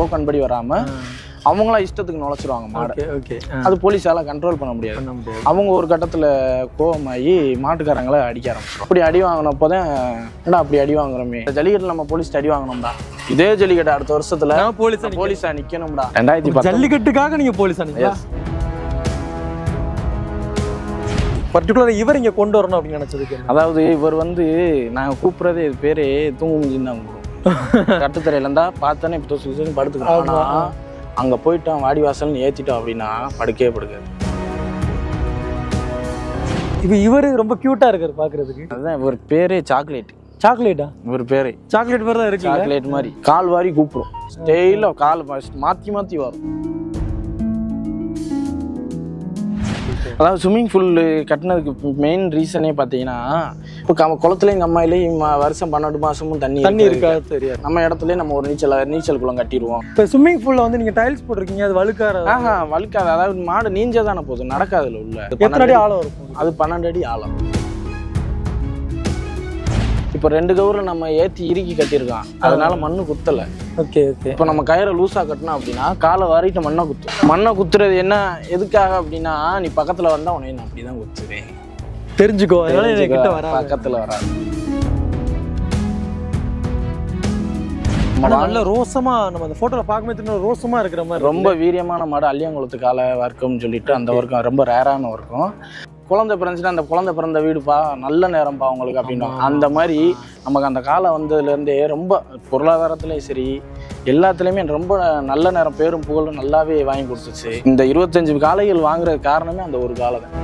Token படி வராம அவங்களா இஷ்டத்துக்கு நுழைச்சிருவாங்க மாடை ஓகே ஓகே அது போலீஸால கண்ட்ரோல் பண்ண முடியாது பண்ண முடியாது அவங்க ஒரு கட்டத்துல கோவமாகி மாட்டுக்காரங்களை அடிக்க ஆரம்பிச்சிடும் அப்படி அடி வாங்கினப்போ தான் என்னடா அப்படி அடி வாங்குறோமே இந்த ஜல்லிக்கட்டில் நம்ம போலீஸ் அடி வாங்கணும்டா இதே ஜல்லிக்கட்டு அடுத்த வருஷத்துல நான் போலீஸ் போலீஸா நிக்கணும்டா ரெண்டாயிரத்தி பத்து ஜல்லிக்கட்டுக்காக நீங்க போலீஸ் அனுப்பியா பர்டிகுலரா இவர் இங்க கொண்டு வரணும் அப்படின்னு நினைச்சதுக்கு என்ன? அதாவது இவர் வந்து நாங்க கூப்பிடுறதே இது பேரு தூங்குமுஞ்சின்னு தான் கூப்பிடுவோம் கட்டுத்தரையில இருந்தா பார்த்தோன்னே இப்போ சுசு படுத்துக்கிறோம் ஆனா அங்க போயிட்டோம் வாடி வாசல்னு ஏத்திட்டோம் அப்படின்னா படுக்கவே படுக்காது இப்ப இவரு ரொம்ப கியூட்டா இருக்காரு பாக்குறதுக்கு அதுதான் இவர் பேரே சாக்லேட் சாக்லேட்டா இவர் பேரே சாக்லேட் மாதிரி தான் இருக்கு சாக்லேட் மாதிரி கால் வாரி கூப்பிடும் ஸ்டெயில கால் மாத்தி மாத்தி வரும் அதாவது ஸ்விம்மிங் பூல் கட்டினதுக்கு மெயின் ரீசனே பார்த்தீங்கன்னா இப்போ க குளத்துல எங்கள் அம்மாயிலேயே வருஷம் பன்னெண்டு மாசமும் தண்ணி தண்ணி இருக்காது. இருக்கா தெரியாது நம்ம இடத்துல நம்ம ஒரு நீச்சல் நீச்சல் குளம் கட்டிடுவோம் இப்ப ஸ்விம்மிங் பூல்ல வந்து நீங்க டைல்ஸ் போட்டிருக்கீங்க அது வழுக்கார ஆஹா வழுக்காது அதாவது மாடு நீஞ்ச தானே போகுது நடக்காதுல உள்ள அது எத்தனை அடி பன்னெண்டு- ஆழம் இருக்கும் அது பன்னெண்டு அடி ஆழம் இப்போ ரெண்டு கவுரை நம்ம ஏத்தி இறுக்கி கட்டியிருக்கோம் அதனால மண்ணு குத்தல ஓகே ஓகே இப்போ நம்ம கயிறை லூஸா கட்டினோம் அப்படின்னா காலை வாரிட்டு மண்ணை குத்தும் மண்ணை குத்துறது என்ன எதுக்காக அப்படின்னா நீ பக்கத்துல வந்தா உன்னை நான் அப்படிதான் குத்துவேன் தெரிஞ்சுக்கோ அதனால என் கிட்ட வர பக்கத்துல வராது ஆனா நல்ல ரோசமா நம்ம அந்த போட்டோல பார்க்கும்போது தெரியும் ரோசமா இருக்கிற மாதிரி ரொம்ப வீரியமான மாடு அள்ளியங்குளத்து காலை வர்க்கம்னு சொல்லிட்டு அந்த வர்க்கம் ரொம்ப ரேரான வர்க்கம் குழந்தை பிறந்துச்சுன்னா அந்த குழந்தை பிறந்த வீடுப்பா நல்ல நேரம்ப்பா உங்களுக்கு அப்படின்னா அந்த மாதிரி நமக்கு அந்த காலம் வந்ததுலேருந்தே ரொம்ப பொருளாதாரத்துலேயும் சரி எல்லாத்துலேயுமே ரொம்ப நல்ல நேரம் பேரும் புகழும் நல்லாவே வாங்கி கொடுத்துச்சு இந்த இருபத்தஞ்சு காளைகள் வாங்குறது காரணமே அந்த ஒரு காலை தான்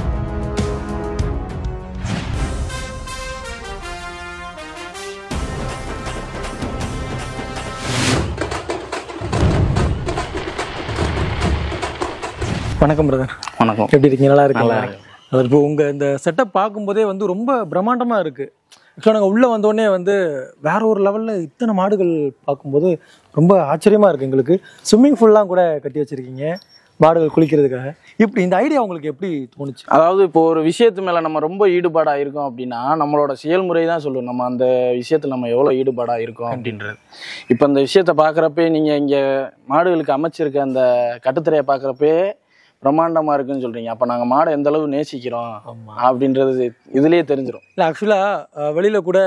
வணக்கம் பிரதர் வணக்கம் எப்படி இருக்கீங்க நல்லா இருக்கீங்களா நல்லா இருக்கேன். அது இப்போ உங்க இந்த செட்டப் பார்க்கும்போதே வந்து ரொம்ப பிரம்மாண்டமா இருக்கு ஆக்சுவலாக நாங்கள் உள்ள வந்தோடனே வந்து வேற ஒரு லெவல்ல இத்தனை மாடுகள் பார்க்கும்போது ரொம்ப ஆச்சரியமா இருக்கு எங்களுக்கு ஸ்விம்மிங் பூல்லாம் கூட கட்டி வச்சிருக்கீங்க மாடுகள் குளிக்கிறதுக்காக இப்படி இந்த ஐடியா உங்களுக்கு எப்படி தோணுச்சு அதாவது இப்போ ஒரு விஷயத்து மேல நம்ம ரொம்ப ஈடுபாடா இருக்கோம் அப்படின்னா நம்மளோட செயல்முறை தான் சொல்லும் நம்ம அந்த விஷயத்துல நம்ம எவ்வளவு ஈடுபாடா இருக்கோம் அப்படின்றது இப்போ அந்த விஷயத்த பாக்குறப்பே நீங்க இங்க மாடுகளுக்கு அமைச்சிருக்க அந்த கட்டுத்தரையை பாக்குறப்பே பிரம்மாண்டமா இருக்குன்னு சொல்றீங்க அப்ப நாங்க மாடை எந்த அளவு நேசிக்கிறோம் ஆமா அப்படின்றது இதுலயே தெரிஞ்சிடும் இல்லை ஆக்சுவலாக வெளியில கூட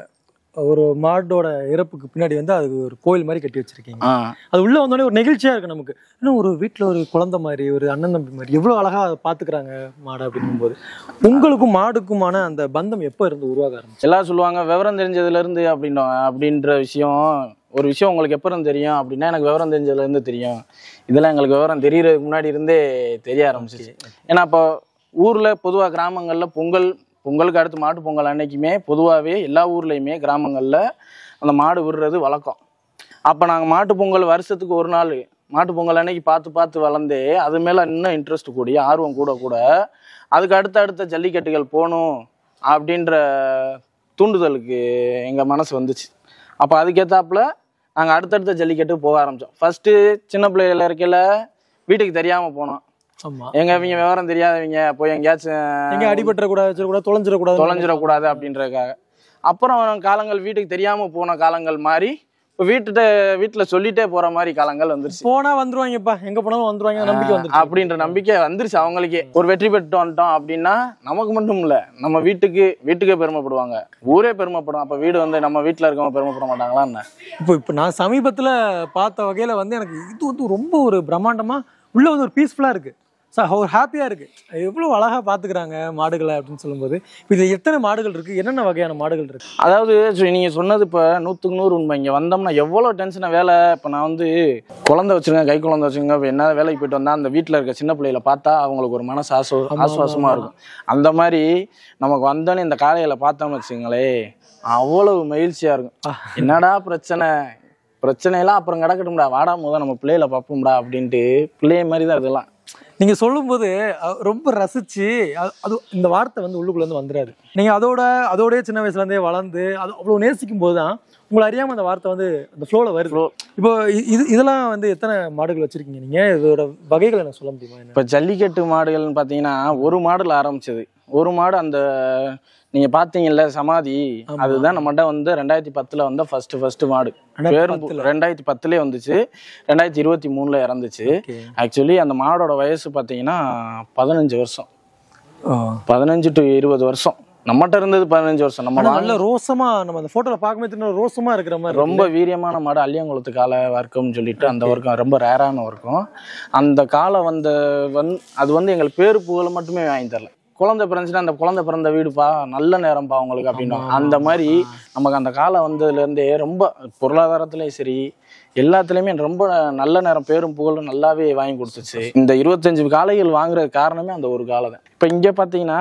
ஒரு மாடோட இறப்புக்கு பின்னாடி வந்து அது ஒரு கோயில் மாதிரி கட்டி வச்சிருக்கீங்க ஆ அது உள்ள வந்தோடனே ஒரு நெகிழ்ச்சியா இருக்கு நமக்கு இன்னும் ஒரு வீட்ல ஒரு குழந்தை மாதிரி ஒரு அண்ணன் தம்பி மாதிரி எவ்வளவு அழகா அதை பாத்துக்கிறாங்க மாடை அப்படிங்கும்போது உங்களுக்கும் மாடுக்குமான அந்த பந்தம் எப்போ இருந்து உருவாக ஆரம்பிச்சு எல்லாம் சொல்லுவாங்க விவரம் தெரிஞ்சதுல இருந்து அப்படின்னா அப்படின்ற விஷயம் ஒரு விஷயம் உங்களுக்கு எப்போ இருந்து தெரியும் அப்படின்னா எனக்கு விவரம் தெரிஞ்சதுல இருந்து தெரியும் இதெல்லாம் எங்களுக்கு விவரம் தெரியறதுக்கு முன்னாடி இருந்தே தெரிய ஆரம்பிச்சிச்சு ஏன்னா இப்போ ஊர்ல பொதுவா கிராமங்கள்ல பொங்கல் பொங்கலுக்கு அடுத்து மாட்டு பொங்கல் அன்னைக்குமே பொதுவாகவே எல்லா ஊர்லயுமே கிராமங்கள்ல அந்த மாடு விடுறது வழக்கம் அப்போ நாங்கள் மாட்டு பொங்கல் வருஷத்துக்கு ஒரு நாள் மாட்டு பொங்கல் அன்னைக்கு பார்த்து பார்த்து வளர்ந்தே அது மேலே இன்னும் இன்ட்ரெஸ்ட் கூடி ஆர்வம் கூட கூட அதுக்கு அடுத்த அடுத்த ஜல்லிக்கட்டுகள் போகணும் அப்படின்ற தூண்டுதலுக்கு எங்கள் மனசு வந்துச்சு அப்போ அதுக்கேற்றாப்புல நாங்கள் அடுத்தடுத்த ஜல்லிக்கட்டுக்கு போக ஆரம்பித்தோம் ஃபஸ்ட்டு சின்ன பிள்ளைகள் இருக்கையில் வீட்டுக்கு தெரியாமல் போனோம் ஆமா எங்க இவங்க விவரம் தெரியாதவங்க போய் எங்கேயாச்சும் எங்க அடிபட்டுற கூடாது வச்சிடக்கூடாது தொலைஞ்சிடக்கூடாது தொலைஞ்சிடக்கூடாது அப்படின்றதுக்காக அப்புறம் காலங்கள் வீட்டுக்கு தெரியாம போன காலங்கள் மாறி இப்போ வீட்டுட்ட வீட்டுல சொல்லிட்டே போற மாதிரி காலங்கள் வந்துருச்சு போனா வந்துருவாங்கப்பா எங்க போனாலும் வந்துருவாங்க நம்பிக்கை வந்துருச்சு அப்படின்ற நம்பிக்கை வந்துருச்சு அவங்களுக்கே ஒரு வெற்றி பெற்று வந்துட்டோம் அப்படின்னா நமக்கு மட்டும் இல்ல நம்ம வீட்டுக்கு வீட்டுக்கே பெருமைப்படுவாங்க ஊரே பெருமைப்படும் அப்ப வீடு வந்து நம்ம வீட்டுல இருக்கவங்க பெருமைப்பட மாட்டாங்களா என்ன இப்போ இப்போ நான் சமீபத்துல பார்த்த வகையில வந்து எனக்கு இது வந்து ரொம்ப ஒரு பிரம்மாண்டமா உள்ள வந்து ஒரு பீஸ்ஃபுல்லா இருக்கு சார் ஒரு ஹாப்பியா இருக்கு எவ்வளவு அழகா பாத்துக்கிறாங்க மாடுகளை அப்படின்னு சொல்லும்போது இப்போ இது எத்தனை மாடுகள் இருக்கு என்னென்ன வகையான மாடுகள் இருக்கு அதாவது சரி, நீங்க சொன்னது இப்ப நூத்துக்கு நூறு உண்மை இங்க வந்தோம்னா எவ்வளவு டென்ஷனை வேலை இப்ப நான் வந்து குழந்தை வச்சிருக்கேன் கை குழந்தை வச்சிருக்கேன் இப்ப என்ன வேலைக்கு போயிட்டு வந்தா அந்த வீட்டுல இருக்க சின்ன பிள்ளைகளை பார்த்தா அவங்களுக்கு ஒரு மனசு ஆசோ ஆமா, ஆசுவாசமா ஆமா. இருக்கும் அந்த மாதிரி நமக்கு வந்தோடனே இந்த காளைகளை பார்த்தோம்னு வச்சுங்களே அவ்வளவு மகிழ்ச்சியா இருக்கும் என்னடா பிரச்சனை பிரச்சனையெல்லாம் அப்புறம் கிடக்கட்டும்டா வாடா முத நம்ம பிள்ளைகளை பார்ப்போம்டா அப்படின்ட்டு பிள்ளைய மாதிரி தான் இதெல்லாம் நீங்க சொல்லும்போது அஹ், ரொம்ப ரசிச்சு அ- அது இந்த வார்த்தை வந்து உள்ளுக்குள்ள இருந்து வந்துடாது நீங்க அதோட அதோடய சின்ன வயசுல இருந்தே வளர்ந்து அது அவ்வளவு நேசிக்கும் போது தான் உங்களை அறியாம அந்த வார்த்தை வந்து அந்த ஃப்ளோல வருது Flow. இப்போ இ- இது இதெல்லாம் வந்து எத்தனை மாடுகள் வச்சிருக்கீங்க நீங்க இதோட வகைகளை எனக்கு சொல்ல முடியுமா என்ன இப்போ ஜல்லிக்கட்டு மாடுகள்னு பார்த்தீங்கன்னா ஒரு மாடுல ஆரம்பிச்சது ஒரு மாடு அந்த நீங்க பாத்தீங்கல்ல சமாதி அதுதான் நம்மகிட்ட வந்து ரெண்டாயிரத்தி பத்துல வந்த ஃபர்ஸ்ட் ஃபர்ஸ்ட் மாடு பேரும் ரெண்டாயிரத்தி பத்துலயே வந்துச்சு ரெண்டாயிரத்தி இருபத்தி மூணுல இறந்துச்சு Okay. ஆக்சுவலி அந்த மாடோட வயசு பாத்தீங்கன்னா பதினஞ்சு வருஷம் ஓ. பதினஞ்சு டு இருபது வருஷம் நம்மகிட்ட இருந்தது பதினஞ்சு வருஷம் நம்ம ஆனா நல்ல ரோசமா நம்ம அந்த போட்டோல பார்க்கும்போது தெரியும், ரோசமா இருக்கிற மாதிரி ரொம்ப வீரியமான மாடு அள்ளியங்குளத்து காலை வர்க்கம்னு சொல்லிட்டு அந்த வர்க்கம் ரொம்ப ரேரான வர்க்கம் அந்த காலை வந்த வந் அது வந்து எங்களுக்கு பேரு புகழ் மட்டுமே வாங்கி தரல குழந்தை பிறந்துச்சுன்னா அந்த குழந்தை பிறந்த வீடுப்பா நல்ல நேரம்ப்பா உங்களுக்கு அப்படின்னா அந்த மாதிரி நமக்கு அந்த காலம் வந்ததுல இருந்தே ரொம்ப பொருளாதாரத்திலயும் சரி எல்லாத்துலயுமே ரொம்ப நல்ல நேரம் பேரும் புகழும் நல்லாவே வாங்கி கொடுத்துச்சு இந்த இருபத்தஞ்சு காளைகள் வாங்குறது காரணமே அந்த ஒரு காலை தான் இப்போ இங்க பாத்தீங்கன்னா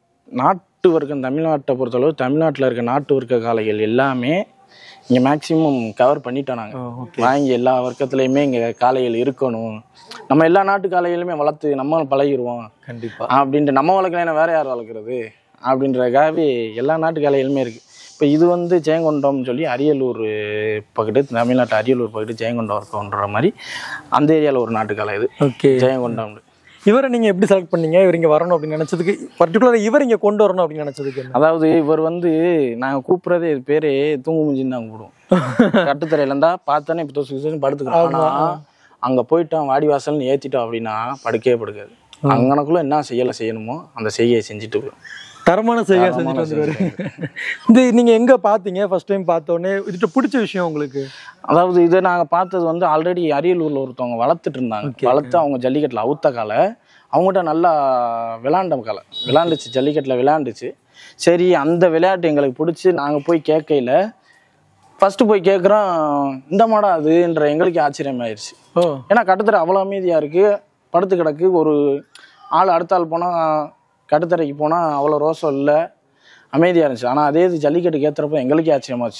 நாட்டு வர்க்கம் தமிழ்நாட்டை பொறுத்தளவு தமிழ்நாட்டுல இருக்க நாட்டு வர்க்க காளைகள் எல்லாமே இங்க மேக்சிமம் கவர் பண்ணிட்டோம் நாங்க ஓ, வாங்கி எல்லா வர்க்கத்துலயுமே இங்க காளைகள் இருக்கணும் நம்ம எல்லா நாட்டு காளைகளுமே வளர்த்து நம்ம பழகிடுவோம் கண்டிப்பா அப்படின்ட்டு நம்ம வளர்க்கலாம் வேற யார் வளர்க்குறது அப்படின்றதுக்காகவே எல்லா நாட்டு காளைகளுமே இருக்கு இப்போ இது வந்து ஜெயங்கொண்டம் சொல்லி அரியலூர் பக்கத்து தமிழ்நாட்டு அரியலூர் பக்கத்து ஜெயங்கொண்டம் இருக்கன்ற மாதிரி அந்த ஏரியாவில் ஒரு நாட்டு காளை இது ஓகே ஜெயங்கொண்டம் இவரை நீங்க எப்படி செலக்ட் பண்ணீங்க இவர் இங்க வரணும் அப்படின்னு நினைச்சதுக்கு பர்டிகுலரா இவர் இங்க கொண்டு வரணும் அப்படின்னு நினைச்சதுக்கு என்ன அதாவது இவர் வந்து நாங்க கூப்பிடுறதே இது பேரே தூங்கு முஞ்சின்னு நாங்க கூப்பிடுவோம் கட்டுத்தரையில இருந்தா பார்த்தோன்னே இப்போ தொசு தொசுன்னு படுத்துக்கிறோம் ஆனா அங்க போயிட்டோம் வாடி வாசல்னு ஏத்திட்டோம் அப்படின்னா படுக்கவே படுக்காது அங்கனக்குள்ள என்ன செய்யலை செய்யணுமோ அந்த செய்கையை செஞ்சுட்டு போயிடும் தரமான செய்ய செஞ்சுட்டு வந்துருவாரு இந்த நீங்க எங்க பாத்தீங்க ஃபர்ஸ்ட் டைம் பார்த்த உடனே இதுட்ட பிடிச்ச விஷயம் உங்களுக்கு அதாவது இதை நாங்க பார்த்தது வந்து ஆல்ரெடி அரியலூர்ல ஒருத்தவங்க வளர்த்துட்டு இருந்தாங்க வளர்த்து அவங்க ஜல்லிக்கட்டுல அவுத்த காலை அவங்ககிட்ட நல்லா விளாண்ட காலை விளாண்டுச்சு ஜல்லிக்கட்டுல விளாண்டுச்சு சரி அந்த விளையாட்டு எங்களுக்கு பிடிச்சி நாங்க போய் கேட்கையில ஃபர்ஸ்ட் போய் கேட்குறோம் இந்த மாடா அதுன்ற எங்களுக்கு ஆச்சரியமாயிருச்சு ஓ ஏன்னா கட்டுத்தரை அவ்வளோ அமைதியாக இருக்குது படுத்து கிடக்கு ஒரு ஆள் அடுத்த ஆள் போனால் கட்டுத்தரைக்கு போனால் அவ்வளோ ரோசம் இல்லை அமைதியாக இருந்துச்சு ஆனால் அதே இது ஜல்லிக்கட்டுக்கு ஏற்றுறப்ப எங்களுக்கே ஆச்சரியமாச்சு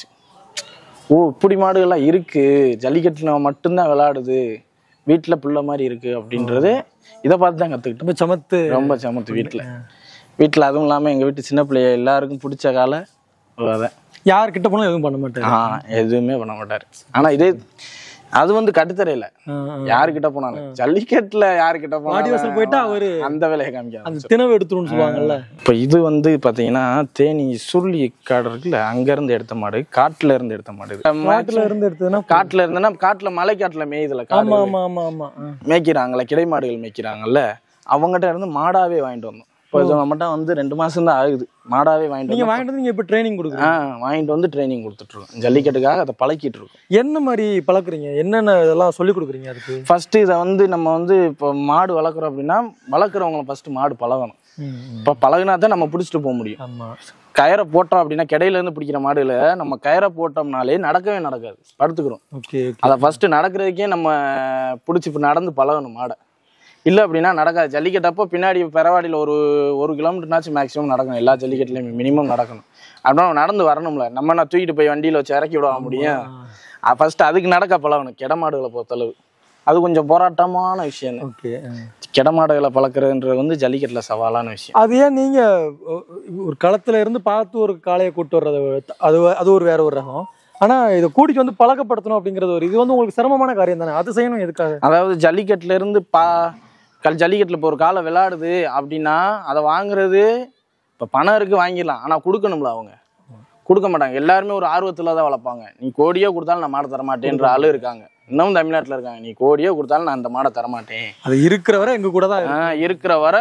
ஓ இப்படி மாடுகள்லாம் இருக்குது ஜல்லிக்கட்டில் மட்டும்தான் விளையாடுது வீட்டில் புள்ள மாதிரி இருக்குது அப்படின்றது இதை பார்த்து தான் கற்றுக்கிட்டோம் ரொம்ப சமத்து ரொம்ப சமத்து வீட்டில் வீட்டில் அதுவும் இல்லாமல் எங்கள் வீட்டு சின்ன பிள்ளைய எல்லாருக்கும் பிடிச்ச காலை அதான் யார் கிட்ட போனாலும் எதுவும் பண்ண மாட்டாரு ஆ எதுவுமே பண்ண மாட்டார் ஆனால் இதே அது வந்து கட்டுத்தரையில் ஆ, ஆ. யாருக்கிட்ட போனாலும் ஜல்லிக்கட்டுல யாருக்கிட்ட வாடி வாசல் போயிட்டா அவரு அந்த வேலையை காமிக்காது அந்த தினவு எடுத்துருன்னு சொல்லுவாங்கல்ல இப்போ இது வந்து பாத்தீங்கன்னா தேனி சுருளி காடு இருக்குல்ல அங்க இருந்து எடுத்த மாடு காட்டுல இருந்து எடுத்த மாடு இது. காட்டுல இருந்து எடுத்ததுன்னா காட்டுல இருந்துன்னா காட்டுல மலை காட்டுல மேயுதுல காடு ஆமா ஆமா ஆமா ஆமா ஆ. மேய்க்கிறாங்கல்ல கிடை மாடுகள் மேய்க்கிறாங்கல்ல அவங்ககிட்ட இருந்து மாடாவே வாங்கிட்டு வந்தோம் இப்போ இது மட்டும் வந்து ரெண்டு மாசம் தான் ஆகுது மாடாவே வாங்கிட்டு நீங்க வந்து வாங்கிட்டு வந்து நீங்க இப்ப ட்ரைனிங் கொடுக்குறீங்க ஆ வாங்கிட்டு வந்து ட்ரைனிங் கொடுத்துட்டு இருக்கோம் ஜல்லிக்கட்டுக்காக அதை பழக்கிட்டு இருக்கோம் என்ன மாதிரி பழக்குறீங்க என்னென்ன இதெல்லாம் சொல்லி கொடுக்குறீங்க அதுக்கு ஃபர்ஸ்ட் இதை வந்து நம்ம வந்து இப்போ மாடு வளர்க்குறோம் அப்படின்னா வளர்க்குறவங்கள ஃபர்ஸ்ட் மாடு பழகணும் ம், ம். இப்போ பழகுனா தான் நம்ம பிடிச்சிட்டு போக முடியும் ஆமா கயரை போட்டோம் அப்படின்னா கிடையில இருந்து பிடிக்கிற மாடுல நம்ம கயரை போட்டோம்னாலே நடக்கவே நடக்காது படுத்துக்கிறோம் ஓகே ஓகே அதை ஃபர்ஸ்ட் நடக்கிறதுக்கே நம்ம பிடிச்சி இப்போ நடந்து பழகணும் மாடை இல்லை அப்படின்னா நடக்காது ஜல்லிக்கட்டப்போ பின்னாடி பெறவாடியில் ஒரு ஒரு கிலோமீட்டர்னாச்சும் மேக்ஸிமம் நடக்கணும் எல்லா ஜல்லிக்கட்டுலையும் மினிமம் நடக்கணும் அப்படின்னா நடந்து வரணும்ல நம்ம நான் தூக்கிட்டு போய் வண்டியில் வச்சு இறக்கி விட முடியும் ஃபர்ஸ்ட் அதுக்கு நடக்க பழகணும் கிட மாடுகளை பொறுத்தளவு அது கொஞ்சம் போராட்டமான விஷயம் தான் ஓகே கிட மாடுகளை பழக்கிறதுன்றது வந்து ஜல்லிக்கட்டில் சவாலான விஷயம் அது ஏன் நீங்க ஒ- ஒரு களத்துல இருந்து பார்த்து ஒரு காளையை கூட்டு வர்றது அது அது ஒரு வேற ஒரு ரகம் ஆனா இதை கூட்டிட்டு வந்து பழக்கப்படுத்தணும் அப்படிங்கிறது ஒரு இது வந்து உங்களுக்கு சிரமமான காரியம் தானே அது செய்யணும் எதுக்காக அதாவது ஜல்லிக்கட்டுல இருந்து பா கல் ஜல்லிக்கட்டுல இப்போ ஒரு காலை விளையாடுது அப்படின்னா அதை வாங்குறது இப்போ பணம் இருக்கு வாங்கிடலாம் ஆனால் கொடுக்கணும்ல அவங்க கொடுக்க மாட்டாங்க எல்லாருமே ஒரு ஆர்வத்துல தான் வளர்ப்பாங்க நீ கோடியோ கொடுத்தாலும் நான் மாடை தரமாட்டேன்ற ஆளு இருக்காங்க இன்னும் தமிழ்நாட்டுல இருக்காங்க நீ கோடியோ கொடுத்தாலும் நான் இந்த மாடை தரமாட்டேன் அது இருக்கிற வரை எங்க கூட தான் இருக்கு. ஆஹ் இருக்கிற வரை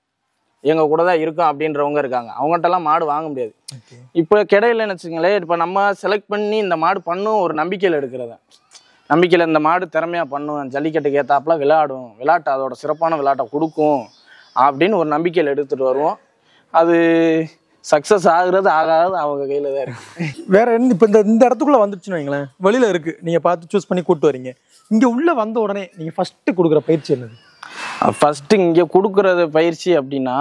எங்க கூட தான் இருக்கும் அப்படின்றவங்க இருக்காங்க அவங்ககிட்டலாம் மாடு வாங்க முடியாது இப்போ கிடையிலன்னு வச்சுங்களேன் இப்போ நம்ம செலக்ட் பண்ணி இந்த மாடு பண்ணும் ஒரு நம்பிக்கையில் எடுக்கிறத நம்பிக்கையில் இந்த மாடு திறமையா பண்ணும் ஜல்லிக்கட்டுக்கு ஏத்தாப்புல விளையாடும் விளையாட்டு அதோட சிறப்பான விளையாட்டை கொடுக்கும் அப்படின்னு ஒரு நம்பிக்கையில் எடுத்துட்டு வருவோம் அது சக்ஸஸ் ஆகுறது ஆகாது அவங்க கையில தான் இருக்கு வேற என்ன இப்ப இந்த இந்த இடத்துக்குள்ள வந்துருச்சுன்னு வைங்களேன் வெளியில இருக்கு நீங்க பார்த்து சூஸ் பண்ணி கூட்டு வரீங்க இங்க உள்ள வந்த உடனே நீங்க ஃபர்ஸ்ட் கொடுக்குற பயிற்சி என்னது ஃபர்ஸ்ட் இங்கே கொடுக்கறது பயிற்சி அப்படின்னா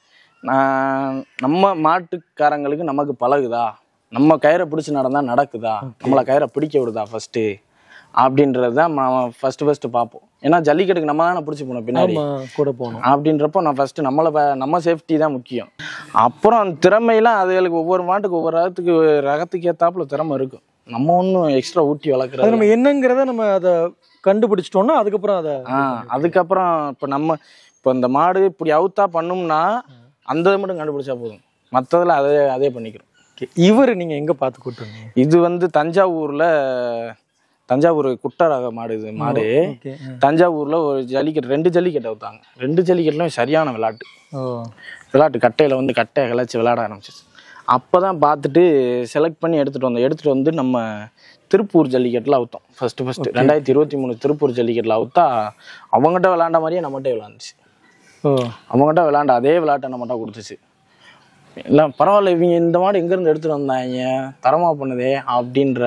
நான் நம்ம மாட்டுக்காரங்களுக்கு நமக்கு பழகுதா நம்ம கயிறை பிடிச்சி நடந்தா நடக்குதா நம்மளை கயிறை பிடிக்க விடுதா ஃபர்ஸ்ட் அப்படின்றது தான் ஃபர்ஸ்ட் ஃபர்ஸ்ட் பார்ப்போம் ஏன்னா ஜல்லிக்கட்டுக்கு நம்ம தானே பிடிச்சி போனோம் பின்னாடி ஆமா கூட போகணும் அப்படின்றப்போ நான் ஃபர்ஸ்ட் நம்மளை ப- நம்ம சேஃப்டி தான் முக்கியம் அப்புறம் அந்த திறமையெல்லாம் அதுகளுக்கு ஒவ்வொரு மாட்டுக்கு ஒவ்வொரு ரகத்துக்கு ரகத்துக்கு ஏத்தாப்புல திறமை இருக்கும் நம்ம ஒன்றும் எக்ஸ்ட்ரா ஊட்டி அது வளர்க்குறது நம்ம என்னங்கிறத நம்ம அதை கண்டுபிடிச்சிட்டோம்னா அதுக்கப்புறம் அதை ஆ அதுக்கப்புறம் இப்போ நம்ம இப்போ இந்த மாடு இப்படி அவுத்தா பண்ணும்னா அந்த இதை மட்டும் கண்டுபிடிச்சா போதும் மற்றதில் அதே அதே பண்ணிக்கிறோம் ஓகே இவர் நீங்க எங்க பார்த்து கூட்டுருங்க இது வந்து தஞ்சாவூர்ல தஞ்சாவூர் குட்ட ரக மாடு இது மாடு ஓகே தஞ்சாவூர்ல ஒரு ஜல்லிக்கட்டு ரெண்டு ஜல்லிக்கட்டை வைத்தாங்க ரெண்டு ஜல்லிக்கட்டுலையும் சரியான விளையாட்டு ஓ விளையாட்டு கட்டையில் வந்து கட்டையை கிளச்சி விளையாட ஆரம்பிச்சிச்சு அப்போ தான் பார்த்துட்டு செலக்ட் பண்ணி எடுத்துகிட்டு வந்தோம் எடுத்துகிட்டு வந்து நம்ம திருப்பூர் ஜல்லிக்கட்டில் அவுத்தோம் ஃபஸ்ட்டு ஃபஸ்ட்டு ரெண்டாயிரத்தி இருபத்தி மூணு திருப்பூர் ஜல்லிக்கட்டில் அவுத்தா அவங்ககிட்ட விளாண்ட மாதிரியே நம்மகிட்ட விளாண்டுச்சு ஓ அவங்ககிட்ட விளாண்ட அதே விளையாட்டை நம்மகிட்ட கொடுத்துச்சு இல்லை பரவாயில்ல இவங்க இந்த மாடு எங்கேருந்து எடுத்துகிட்டு வந்தாங்க தரமாக பண்ணுதே அப்படின்ற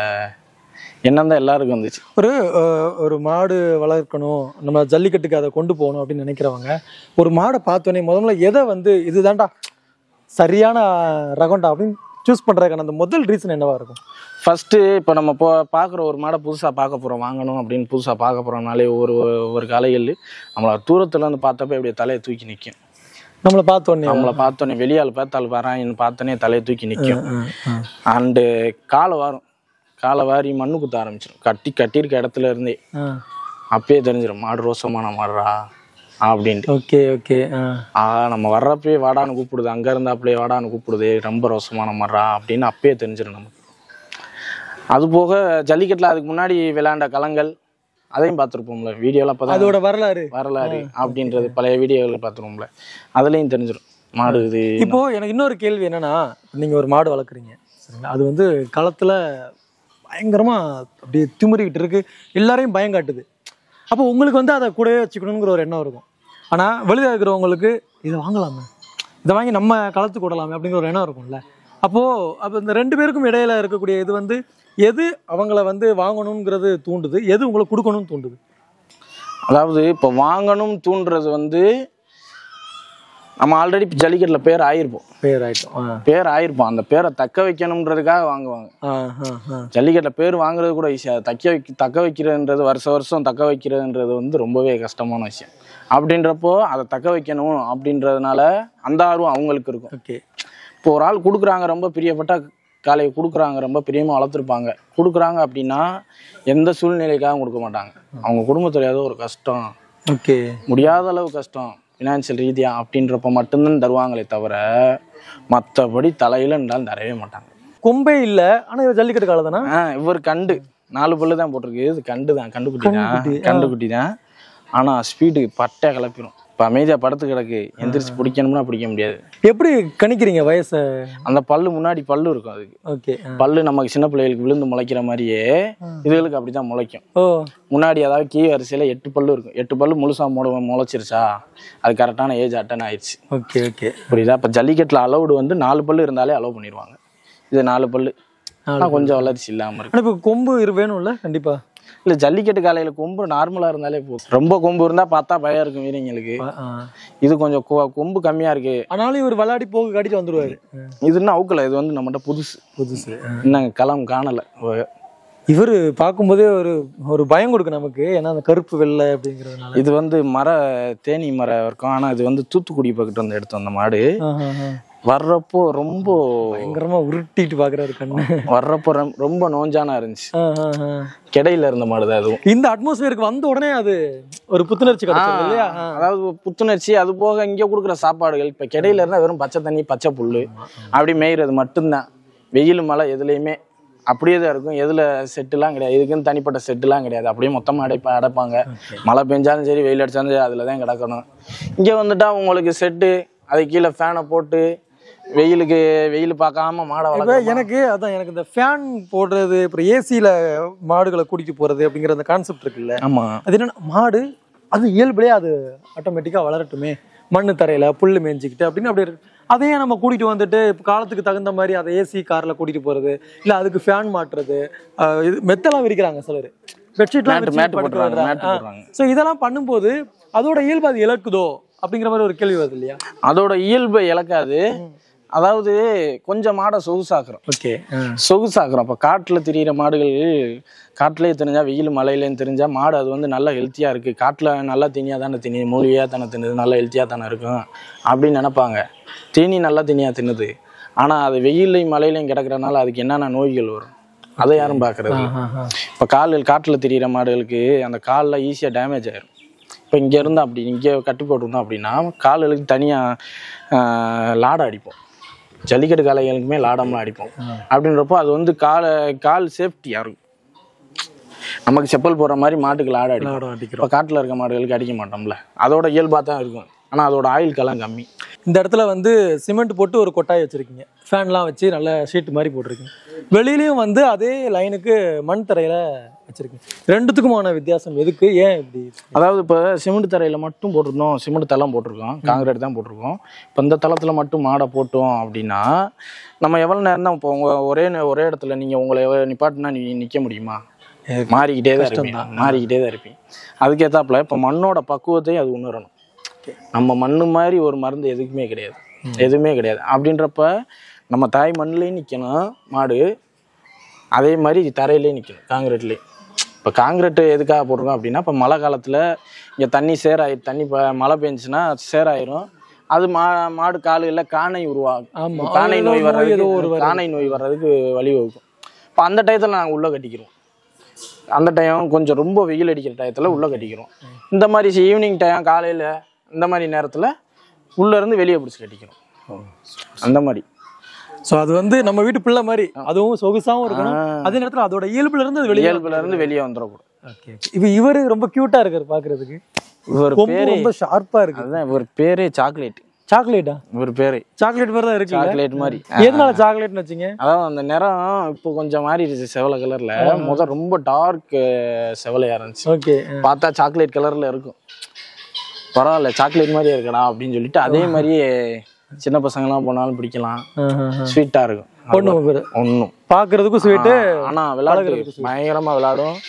எண்ணம் தான் எல்லாருக்கும் வந்துச்சு ஒரு அஹ், ஒரு மாடு வளர்க்கணும் நம்ம ஜல்லிக்கட்டுக்கு அதை கொண்டு போகணும் அப்படின்னு நினைக்கிறவங்க ஒரு மாடை பார்த்தோன்னே முதல்ல எதை வந்து இதுதான்டா சரியான ரகம்டா அப்படின்னு சூஸ் பண்றதுக்கான அந்த முதல் ரீசன் என்னவா இருக்கும் ஃபஸ்ட்டு இப்போ நம்ம போ பார்க்குற ஒரு மாடை புதுசாக பார்க்க போகிறோம் வாங்கணும் அப்படின்னு புதுசாக பார்க்க போகிறோம்னாலே ஒரு ஒரு காலையில் நம்மளை தூரத்துல இருந்து பார்த்தப்ப இப்படியே தலையை தூக்கி நிற்கும் நம்மளை பார்த்தோன்னே நம்மளை பார்த்தோன்னே வெளியால் பார்த்தால் வரான்னு பார்த்தோன்னே தலையை தூக்கி நிற்கும் அண்டு காலை வாரும் காலை வாரி மண்ணு குத்த ஆரம்பிச்சிடும் கட்டி கட்டியிருக்க இடத்துல இருந்தே அப்பயே தெரிஞ்சிடும் மாடு ரோசமான மாடுறா அப்படின்ட்டு ஓகே ஓகே ஆ நம்ம வர்றப்பயே வாடான்னு கூப்பிடுது அங்கே இருந்தாப்புலயே வாடான்னு கூப்பிடுது ரொம்ப ரோசமான மாடுறா அப்படின்னு அப்பயே தெரிஞ்சிடும் நமக்கு அது போக ஜல்லிக்கட்டில் அதுக்கு முன்னாடி விளையாண்ட களங்கள் அதையும் பார்த்துருப்போம்ல வீடியோலாம் அப்போ தான் அதோட வரலாறு வரலாறு அப்படின்றது பழைய வீடியோவில் பார்த்துருவோம்ல அதுலேயும் தெரிஞ்சிடும் மாடு இது இப்போ எனக்கு இன்னொரு கேள்வி என்னன்னா நீங்க ஒரு மாடு வளர்க்குறீங்க சரிங்களா அது வந்து களத்துல பயங்கரமா அப்படியே திமிரிக்கிட்டு இருக்கு எல்லாரையும் பயம் காட்டுது அப்போ உங்களுக்கு வந்து அதை கூடவே வச்சுக்கணுங்கிற ஒரு எண்ணம் இருக்கும் ஆனா வெளியில இருக்கிறவங்களுக்கு இதை வாங்கலாமே இதை வாங்கி நம்ம களத்துக்கு விடலாமே அப்படிங்கிற ஒரு எண்ணம் இருக்கும்ல அப்போ அப்போ இந்த ரெண்டு பேருக்கும் இடையில இருக்கக்கூடிய இது வந்து எது அவங்கள வந்து வாங்கணுங்கிறது தூண்டுது எது உங்களை கொடுக்கணும்னு தூண்டுது அதாவது இப்போ வாங்கணும் தூண்டுறது வந்து நம்ம ஆல்ரெடி ஜல்லிக்கட்டில் பேர் ஆயிருப்போம் பேர் ஆயிட்டோம் ஆ பேர் ஆயிருப்போம் அந்த பேரை தக்க வைக்கணுன்றதுக்காக வாங்குவாங்க ஆ ஆ ஆ ஜல்லிக்கட்டில் பேர் வாங்குறது கூட ஈஸியாக தக்க வைக்க தக்க வைக்கிறதுன்றது வருஷ வருஷம் தக்க வைக்கிறதுன்றது வந்து ரொம்பவே கஷ்டமான விஷயம் அப்படின்றப்போ அதை தக்க வைக்கணும் அப்படின்றதுனால அந்த ஆர்வம் அவங்களுக்கு இருக்கும் ஓகே இப்போ ஒரு ஆள் கொடுக்குறாங்க ரொம்ப பிரியப்பட்ட காளையை கொடுக்குறாங்க ரொம்ப பிரியமாக வளர்த்துருப்பாங்க கொடுக்குறாங்க அப்படின்னா எந்த சூழ்நிலைக்காகவும் கொடுக்க மாட்டாங்க அவங்க குடும்பத்தில் ஏதோ ஒரு கஷ்டம் ஓகே முடியாத அளவு கஷ்டம் ஃபினான்ஷியல் ரீதியாக அப்படின்றப்ப மட்டும்தான் தருவாங்களே தவிர மற்றபடி தலையில இருந்தாலும் தரவே மாட்டாங்க கொம்பே இல்ல ஆனா இவர் ஜல்லிக்கட்டு காலம் தானே ஆ இவர் கண்டு நாலு பல்லு தான் போட்டிருக்கு இது கண்டு தான் கண்டுக்குட்டி தான் கண்டுக்குட்டி, ஆ. கண்டுக்குட்டி தான் ஆனால் ஸ்பீடு பட்டை கிளப்பிடும் இப்போ அமைதியாக படுத்து கிடக்கு எந்திரிச்சு பிடிக்கணும்னா பிடிக்க முடியாது எப்படி கணிக்கிறீங்க வயசை அந்த பல்லு முன்னாடி பல்லு இருக்கும் அதுக்கு ஓகே பல்லு நமக்கு சின்ன பிள்ளைகளுக்கு விழுந்து முளைக்கிற மாதிரியே இதுகளுக்கு அப்படிதான் முளைக்கும் ஓ முன்னாடி அதாவது கீ வரிசையில எட்டு பல்லு இருக்கும் எட்டு பல்லு முழுசா முட முளைச்சிருச்சா அது கரெக்டான ஏஜ் அட்டன் ஆயிடுச்சு ஓகே ஓகே புரியுதா இப்போ ஜல்லிக்கட்டில் அலௌடு வந்து நாலு பல்லு இருந்தாலே அலோவ் பண்ணிடுவாங்க இது நாலு பல்லு ஆனால் கொஞ்சம் வளர்ச்சி இல்லாமல் இருக்கு ஆனா இப்போ கொம்பு இரு வேணும்ல கண்டிப்பா இல்லை ஜல்லிக்கட்டு காலையில் கொம்பு நார்மலாக இருந்தாலே போதும் ரொம்ப கொம்பு இருந்தால் பார்த்தா பயம் இருக்கும் வீரங்களுக்கு ஆ, ஆ. இது கொஞ்சம் கொ- கொம்பு கம்மியாக இருக்கு ஆனாலும் இவர் விளையாடி போக காட்டிட்டு வந்துருவாரு இது இன்னும் அவுக்கல இது வந்து நம்மகிட்ட புதுசு புதுசு இன்னும் களம் காணலை இவர் பார்க்கும்போதே ஒரு ஒரு பயம் கொடுக்கு நமக்கு ஏன்னா அந்த கருப்பு வெள்ளை அப்படிங்கிறதுனால இது வந்து மர தேனி மரம் இருக்கும் ஆனால் இது வந்து தூத்துக்குடி பக்கத்து வந்து எடுத்தோம் அந்த மாடு ஆஹா, ஆஹா. வர்றப்போ ரொம்ப பயங்கரமா உருட்டிட்டு பாக்குறாரு கண்ணு வர்றப்போ ரொம்- ரொம்ப நோஞ்சானா இருந்துச்சு ஆஹா, ஆஹா. கிடையில இருந்த மாடு தான் அதுவும் இந்த அட்மாஸ்பியருக்கு வந்த உடனே அது ஒரு புத்துணர்ச்சி கிடைச்சது இல்லையா ஆ. அதாவது புத்துணர்ச்சி அது போக இங்க கொடுக்குற சாப்பாடுகள் இப்ப கிடையில இருந்தா வெறும் பச்சை தண்ணி பச்சை புல்லு அப்படி மேய்றது மட்டும்தான் வெயில் மழை எதுலையுமே அப்படியே தான் இருக்கும் எதுல செட்டுலாம் கிடையாது இதுக்குன்னு தனிப்பட்ட செட்டுலாம் கிடையாது அப்படியே மொத்தமா அடைப்பா அடைப்பாங்க மழை பெஞ்சாலும் சரி வெயில் அடிச்சாலும் சரி அதுல தான் கிடக்கணும் இங்க வந்துட்டா உங்களுக்கு செட்டு அது கீழே ஃபேனை போட்டு வெயிலுக்கு வெயில் பார்க்காம மாடை இப்ப வளர்க்க எனக்கு அதான் எனக்கு இந்த ஃபேன் போடுறது அப்புறம் ஏசியில மாடுகளை கூட்டிட்டு போறது அப்படிங்கிற அந்த கான்செப்ட் இருக்குல்ல ஆமா அது என்னன்னா மாடு அது இயல்புலயே அது ஆட்டோமேட்டிக்கா வளரட்டுமே மண்ணு தரையில புல்லு மேய்ஞ்சிக்கிட்டு அப்படின்னு அப்படி இருக்கு அதையே நம்ம கூட்டிட்டு வந்துட்டு இப்போ காலத்துக்கு தகுந்த மாதிரி அதை ஏசி கார்ல கூட்டிட்டு போறது இல்ல அதுக்கு ஃபேன் மாட்டுறது ஆஹ் இது மெத்தெல்லாம் விரிக்கிறாங்க சிலர் பெட்ஷீட்லாம் மேட்டு விரிச்சு மேட்டு படுக்க போட்டுருவாங்க விடுறாங்க. மேட்டு ஆ. போடுறாங்க ஸோ இதெல்லாம் பண்ணும்போது அதோட இயல்பு அது இழக்குதோ அப்படிங்கிற மாதிரி ஒரு கேள்வி வருது இல்லையா அதோட இயல்பை இழக்காது அதாவது கொஞ்சம் மாடை சொகுசாக்குறோம் ஓகே சொகுசாக்குறோம் அப்போ காட்டில் திரியிற மாடுகள் காட்டிலே தெரிஞ்சா வெயில் மழையிலேன்னு தெரிஞ்சா மாடு அது வந்து நல்லா ஹெல்த்தியாக இருக்குது காட்டில் நல்லா தீனியாக தானே திணி மூலிகையாக தானே தின்னுது நல்லா ஹெல்த்தியாக தானே இருக்கும் அப்படின்னு நினைப்பாங்க தீனி நல்லா தீனியாக தின்னுது ஆனால் அது வெயிலையும் மழையிலையும் கிடக்கிறனால அதுக்கு என்னென்ன நோய்கள் வரும் அதை யாரும் பார்க்கறது இப்போ கால்கள் காட்டில் திரியிற மாடுகளுக்கு அந்த காலில் ஈஸியாக டேமேஜ் ஆயிரும் இப்போ இங்கே இருந்தால் அப்படி இங்கே கட்டி போட்டிருந்தோம் அப்படின்னா கால்களுக்கு தனியாக லாடை அடிப்போம் ஜல்லிக்கட்டு காளைகளுக்குமே லாடம்லாம் அடிப்போம் அப்படின்றப்போ அது வந்து காலை கால் சேஃப்டியாக இருக்கும் நமக்கு செப்பல் போடுற மாதிரி மாட்டுக்கு லாடை அடிக்கும் லாடம் அடிக்கிறோம் இப்போ காட்டில் இருக்க மாடுகளுக்கு அடிக்க மாட்டோம்ல அதோட இயல்பாக தான் இருக்கும் ஆனால் அதோட ஆயுள் காலம் கம்மி இந்த இடத்துல வந்து சிமெண்ட் போட்டு ஒரு கொட்டாய் வச்சிருக்கீங்க ஃபேன்லாம் வச்சு நல்ல ஷீட் மாதிரி போட்டிருக்கீங்க வெளியிலயும் வந்து அதே லைனுக்கு மண் தரையில வச்சிருக்கீங்க ரெண்டுத்துக்குமான வித்தியாசம் எதுக்கு ஏன் இப்படி அதாவது இப்போ சிமெண்ட் தரையில் மட்டும் போட்டிருந்தோம் சிமெண்ட் தளம் போட்டிருக்கோம் காங்கிரீட் தான் போட்டிருக்கோம் இப்போ இந்த தளத்தில் மட்டும் மாடை போட்டோம் அப்படின்னா நம்ம எவ்வளோ நேரம் தான் இப்போ உங்கள் ஒரே நே- ஒரே இடத்துல நீங்கள் உங்களை எவ்வளவு நிப்பாட்டினா நீ நிற்க முடியுமா மாறிக்கிட்டே தான் இருப்பீங்க மாறிக்கிட்டே தான் இருப்பீங்க அதுக்கேற்றாப்புல இப்போ மண்ணோட பக்குவத்தையும் அது உணரணும் நம்ம மண்ணு மாதிரி ஒரு மருந்து எதுக்குமே கிடையாது எதுவுமே கிடையாது அப்படின்றப்ப நம்ம தாய் மண்ணுலேயும் நிற்கணும் மாடு அதே மாதிரி தரையிலே நிற்கணும் காங்கிரீட்லேயே இப்போ காங்கிரீட் எதுக்காக போடுறோம் அப்படின்னா இப்போ மழை காலத்தில் இங்கே தண்ணி சேராயி தண்ணி இப்போ மழை பெஞ்சுன்னா சேராயிரும் அது மா மாடு காலுகளில் காணை உருவாகும் ஆமா. இப்ப காணை ஏதோ நோய் நோய் ஏதோ ஒரு வர்றதுக்கு காணை நோய் வர்றதுக்கு வழிவகுக்கும் இப்போ அந்த டயத்தில் நாங்கள் உள்ளே கட்டிக்கிறோம் அந்த டைம் கொஞ்சம் ரொம்ப வெயில் அடிக்கிற டயத்தில் உள்ளே கட்டிக்கிறோம் இந்த மாதிரி ஈவினிங் டைம் காலையில் இந்த மாதிரி நேரத்தில் உள்ளேருந்து வெளியே பிடிச்சி கட்டிக்கிறோம் அந்த மாதிரி ஸோ அது வந்து நம்ம வீட்டு பிள்ளை மாதிரி அதுவும் சொகுசாவும் இருக்கணும் அதே நேரத்தில் அதோட இயல்புல இருந்து அது வெளியே இயல்புல இருந்து வெளியே வந்துடக்கூடாது ஓகே இப்போ இவரு ரொம்ப கியூட்டா இருக்காரு பாக்குறதுக்கு இவர் கொம்பு பேரே ரொம்ப ஷார்ப்பா இருக்கு அதுதான் இவர் பேரே சாக்லேட் சாக்லேட்டா இவர் பேரே சாக்லேட் மாதிரி தான் இருக்கு சாக்லேட் மாதிரி எதனால சாக்லேட்னு வச்சீங்க அதாவது அந்த நிறம் இப்போ கொஞ்சம் மாறிடுச்சு செவலை கலர்ல முத ரொம்ப டார்க் செவலையா இருந்துச்சு ஓகே பார்த்தா சாக்லேட் கலர்ல இருக்கும் பரவாயில்ல சாக்லேட் மாதிரியே இருக்கடா அப்படின்னு சொல்லிட்டு அதே மாதிரியே சின்ன பசங்கலாம் போனாலும் பிடிக்கலாம் ஸ்வீட்டா இருக்கும் பொண்ணு பேரு ஒன்றும் பாக்குறதுக்கும் ஸ்வீட்டு ஆனா விளையாட்டு பயங்கரமா விளையாடும்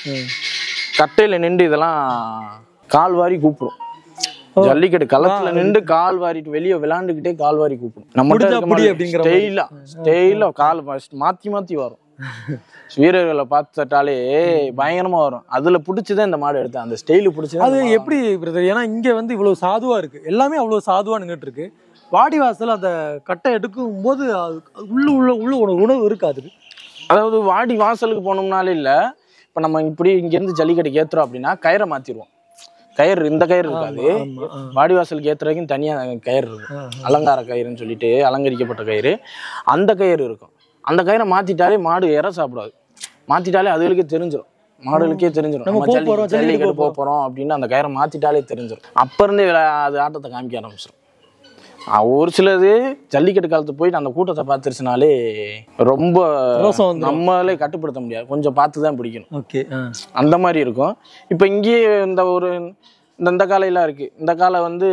கட்டையில நின்று இதெல்லாம் கால் வாரி கூப்பிடும் ஜல்லிக்கட்டு களத்துல நின்று கால் வாரிட்டு வெளியே விளையாண்டுக்கிட்டே கால் வாரி கூப்பிடும் நம்ம புடிச்சா புடி அப்படிங்கிற மாதிரி. ஸ்டெயிலா ஸ்டெயிலா கால் first மாத்தி மாத்தி வரும் வீரர்களை பார்த்துட்டாலே பயங்கரமா வரும் அதுல பிடிச்சதான் இந்த மாடு எடுத்தேன் அந்த ஸ்டைலு பிடிச்சது அது எப்படி பிரதர் ஏன்னா இங்க வந்து இவ்வளவு சாதுவா இருக்கு எல்லாமே அவ்வளவு சாதுவா நின்றுட்டு இருக்கு வாடி வாசல் அந்த கட்டை எடுக்கும் போது அது அது உள்ள உள்ள உள்ள ஒரு உணவு இருக்காது அதாவது வாடி வாசலுக்கு போனோம்னாலே இல்ல இப்ப நம்ம இப்படி இங்க இருந்து ஜல்லிக்கட்டுக்கு ஏத்துறோம் அப்படின்னா கயிறை மாத்திருவோம் கயிறு இந்த கயிறு இருக்காது ஆமா, ஆ. வாடி வாசலுக்கு ஏத்துறதுக்கும் தனியா கயிறு இருக்கும் அலங்கார கயிறுன்னு சொல்லிட்டு அலங்கரிக்கப்பட்ட கயிறு அந்த கயிறு இருக்கும் அந்த கயிறை மாத்திட்டாலே மாடு இற சாப்பிடாது மாத்திட்டாலே அதுகளுக்கே தெரிஞ்சிடும் மாடுகளுக்கே தெரிஞ்சிடும் நம்ம நம்ம போக ஜல்லி போறோம், ஜல்லிக்கட்டு ஜல்லிக்கட்டு போக போறோம் அப்படின்னு அந்த கயிறை மாத்திட்டாலே தெரிஞ்சிடும் அப்ப இருந்தே விளா- அது ஆட்டத்தை காமிக்க ஆரம்பிச்சிடும் ஆ, ஒரு சிலது ஜல்லிக்கட்டு காலத்து போயிட்டு அந்த கூட்டத்தை பார்த்துருச்சுனாலே ரொம்ப ரோசம் வந்துரும். நம்மளே கட்டுப்படுத்த முடியாது கொஞ்சம் பார்த்து தான் பிடிக்கணும் ஓகே அந்த மாதிரி இருக்கும் இப்போ இங்கேயே இந்த ஒரு இந்த இந்த காலையெல்லாம் இருக்கு இந்த காலை வந்து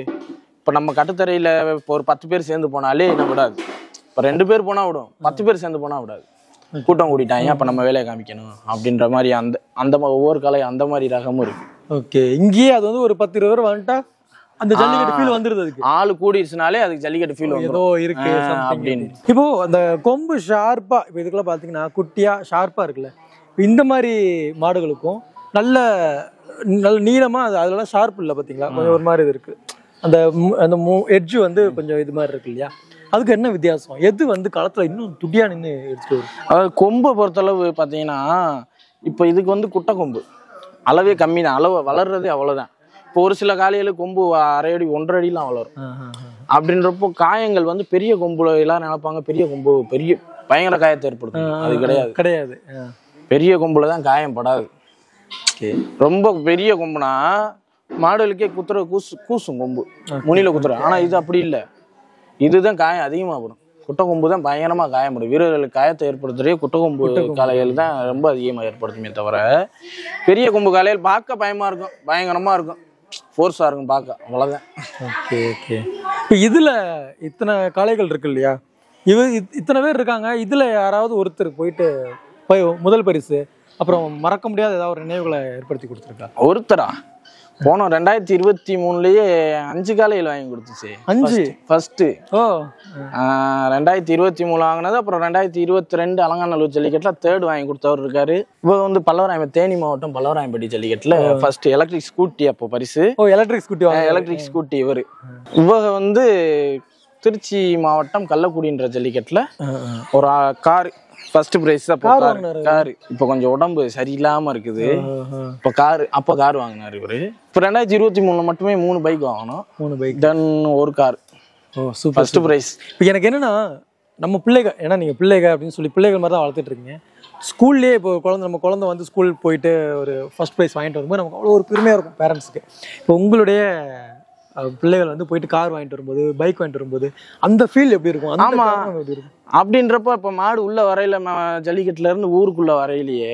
இப்போ நம்ம கட்டுத்தரையில் இப்போ ஒரு பத்து பேர் சேர்ந்து போனாலே என்ன விடாது இப்போ ரெண்டு பேர் போனால் விடும் பத்து பேர் சேர்ந்து போனால் விடாது கூட்டம் கூட்டிட்டாங்க அப்போ நம்ம வேலையை காமிக்கணும் அப்படின்ற மாதிரி அந்த அந்த மா- ஒவ்வொரு காலையும் அந்த மாதிரி ரகமும் இருக்கு ஓகே இங்கேயே அது வந்து ஒரு பத்து இருபது பேர் வந்துட்டா அந்த ஜல்லிக்கட்டு ஃபீல் வந்துருது அதுக்கு ஆள் கூடிடுச்சுனாலே அதுக்கு ஜல்லிக்கட்டு ஃபீல் ஏதோ வந்துடும் இருக்கு ஆ, something அப்படின்னு. இப்போ அந்த கொம்பு ஷார்ப்பா இப்போ இதுக்கெல்லாம் பாத்தீங்கன்னா குட்டியா ஷார்ப்பா இருக்குல்ல இப்ப இந்த மாதிரி மாடுகளுக்கும் நல்ல நல்ல நீளமா அது அதெல்லாம் ஷார்ப் இல்லை பாத்தீங்களா கொஞ்சம் ஒரு மாதிரி இது இருக்கு அந்த மு- அந்த எட்ஜ் வந்து கொஞ்சம் இது மாதிரி இருக்கு இல்லையா அதுக்கு என்ன வித்தியாசம் எது வந்து களத்துல இன்னும் துடியா நின்று எடுத்துட்டு வரும் அதாவது கொம்பை பொறுத்தளவு பார்த்தீங்கன்னா இப்போ இதுக்கு வந்து குட்டை கொம்பு அளவே கம்மி தான் அளவு வளர்றதே அவ்வளோதான் இப்போ ஒரு சில காலையில் கொம்பு அரை அடி ஒன்றரை அடிலாம் வளரும் அப்படின்றப்போ காயங்கள் வந்து பெரிய கொம்புல எல்லாரும் நினைப்பாங்க பெரிய கொம்பு பெரிய பயங்கர காயத்தை ஏற்படுத்தும் அது கிடையாது கிடையாது பெரிய கொம்புல தான் காயம் படாது ரொம்ப பெரிய கொம்புனா மாடுகளுக்கே குத்துற கூசு கூசும் கொம்பு முனியில குத்துற ஆனா இது அப்படி இல்லை இதுதான் காயம் அதிகமா படும் குட்டை கொம்பு தான் பயங்கரமா காயப்படும் வீரர்களுக்கு காயத்தை ஏற்படுத்துறதே குட்டை கொம்பு காளைகள் தான் ரொம்ப அதிகமா ஏற்படுத்துமே தவிர பெரிய கொம்பு காளைகள் பார்க்க பயமா இருக்கும் பயங்கரமா இருக்கும் ஃபோர்ஸா இருக்கும் பார்க்க அவ்வளவுதான் ஓகே ஓகே இப்போ இதுல இத்தனை காளைகள் இருக்கு இல்லையா இவ இத்- இத்தனை பேர் இருக்காங்க இதுல யாராவது ஒருத்தர் போயிட்டு போய் முதல் பரிசு அப்புறம் மறக்க முடியாத ஏதாவது ஒரு நினைவுகளை ஏற்படுத்தி கொடுத்துருக்கா ஒருத்தரா போனோம் ரெண்டாயிரத்தி இருபத்தி மூணுலயே அஞ்சு காலையில் வாங்கி கொடுத்துச்சு அஞ்சு ஃபர்ஸ்ட் ஓ ரெண்டாயிரத்தி இருபத்தி மூணு வாங்கினது அப்புறம் ரெண்டாயிரத்தி இருபத்தி ரெண்டு அலங்காநல்லூர் ஜல்லிக்கட்டில் தேர்ட் வாங்கி கொடுத்தவர் இருக்காரு இப்போ வந்து பல்லவராயம் தேனி மாவட்டம் பல்லவராயம்பட்டி ஜல்லிக்கட்டில் ஃபர்ஸ்ட் எலக்ட்ரிக் ஸ்கூட்டி அப்போ பரிசு ஓ எலக்ட்ரிக் ஸ்கூட்டி வாங்க எலக்ட்ரிக் ஸ்கூட்டி இவர் இவங்க வந்து திருச்சி மாவட்டம் கள்ளக்குடின்ற ஜல்லிக்கட்டில் ஒரு கார் ஃபர்ஸ்ட் பிரைஸ் அப்போ Car கார் வாங்குனாரு. கார் இப்போ கொஞ்சம் உடம்பு சரியில்லாம இருக்குது ஆஹா. இப்போ கார் அப்போ கார் வாங்கினாரு இவரு இப்போ ரெண்டாயிரத்தி இருபத்தி மூணுல மட்டுமே மூணு பைக் வாங்கணும் மூணு பைக் தென் ஒரு கார் ஓ சூப்பர் ஃபர்ஸ்ட் பிரைஸ் இப்போ எனக்கு என்னன்னா நம்ம பிள்ளைகள் ஏன்னா நீங்கள் பிள்ளைகள் அப்படின்னு சொல்லி பிள்ளைகள் மாதிரி தான் வளர்த்துட்டு இருக்கீங்க ஸ்கூல்லேயே இப்போ குழந்தை நம்ம குழந்தை வந்து ஸ்கூல் போயிட்டு ஒரு ஃபர்ஸ்ட் ப்ரைஸ் வாங்கிட்டு வரும்போது நமக்கு அவ்வளோ ஒரு பெருமையாக இருக்கும் பேரண்ட்ஸ்க்கு இப்போ உங்களுடைய அஹ், பிள்ளைகள் வந்து போயிட்டு கார் வாங்கிட்டு வரும்போது பைக் வாங்கிட்டு வரும்போது அந்த ஃபீல் எப்படி இருக்கும் அந்த ஆமா. காரணம் எப்படி இருக்கும் அப்படின்றப்ப இப்போ மாடு உள்ள வரையில ம- ஜல்லிக்கட்டுல இருந்து ஊருக்குள்ள வரையிலேயே